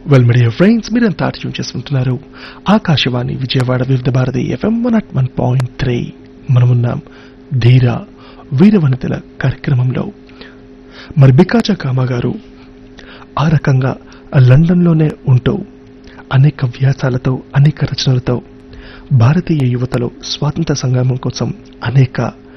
well media friends మీరంతా tune చేసుకుంటున్నారు Akashvani Vijayawada Vividh Bharati FM one at one point three మనమున్నాం ధీర వీరవనితల కార్యక్రమంలో మరి బికాచా కామా గారు ఆ రకంగా లండన్లోనే ఉంటూ అనేక వ్యాసాలతో అనేక రచనలతో భారతీయ యువతలో స్వాతంత్ర సంగ్రామం కోసం అనేక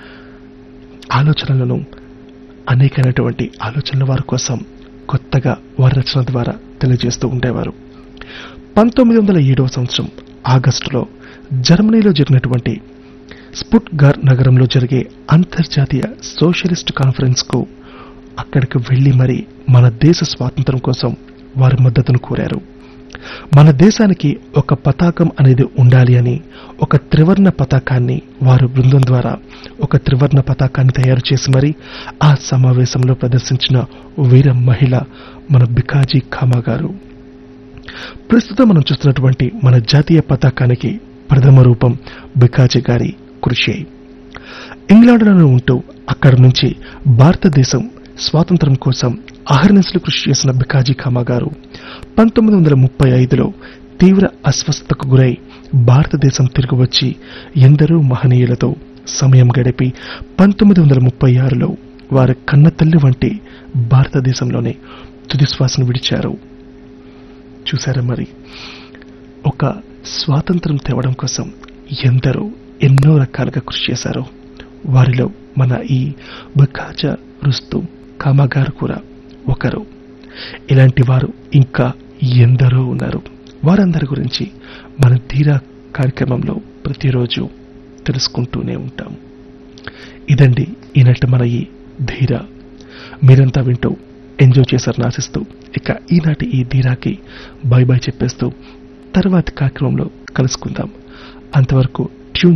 ఆలోచనలను అనేకమైనటువంటి ఆలోచనల వారి కోసం కొత్తగా వారి రచన ద్వారా తెలియజేస్తూ ఉండేవారు పంతొమ్మిది వందల ఏడవ సంవత్సరం ఆగస్టులో జర్మనీలో జరిగినటువంటి స్పుట్గార్ నగరంలో జరిగే అంతర్జాతీయ సోషలిస్ట్ కాన్ఫరెన్స్ కు అక్కడికి వెళ్లి మరి మన దేశ స్వాతంత్రం కోసం వారి మద్దతును కోరారు మన దేశానికి ఒక పతాకం అనేది ఉండాలి అని ఒక త్రివర్ణ పతాకాన్ని వారు బృందం ద్వారా ఒక త్రివర్ణ పతాకాన్ని తయారు చేసి మరి ఆ సమావేశంలో ప్రదర్శించిన వీర మహిళ మన బికాజీ ఖామా గారు ప్రస్తుతం మనం చూస్తున్నటువంటి మన జాతీయ పతాకానికి ప్రథమ రూపం బికాజీ గారి కృషి ఇంగ్లాండ్లోనే ఉంటూ అక్కడి నుంచి భారతదేశం స్వాతంత్రం కోసం అహర్నిశలు కృషి చేసిన బికాజీ ఖామా గారు పంతొమ్మిది వందల ముప్పై ఐదులో తీవ్ర అస్వస్థతకు గురై భారతదేశం తిరిగి వచ్చి ఎందరో మహనీయులతో సమయం గడిపి పంతొమ్మిది వందల ముప్పై ఆరులో వారి కన్నతల్లి వంటి భారతదేశంలోనే తుది శ్వాసను విడిచారు చూసారా మరి ఒక స్వాతంత్రం తేవడం కోసం ఎందరో ఎన్నో రకాలుగా కృషి చేశారు వారిలో మన ఈ బకాజ రుస్తు కామగారు కూడా ఒకరు ఇలాంటి వారు ఇంకా ఎందరో ఉన్నారు వారందరి గురించి మన ధీరా కార్యక్రమంలో ప్రతిరోజు తెలుసుకుంటూనే ఉంటాం ఇదండి ఈనాటి మన ఈ ధీర మీరంతా వింటూ ఎంజాయ్ చేశారని ఆశిస్తూ ఇక ఈనాటి ఈ ధీరాకి బై బై చెప్పేస్తూ తర్వాతి కార్యక్రమంలో కలుసుకుందాం అంతవరకు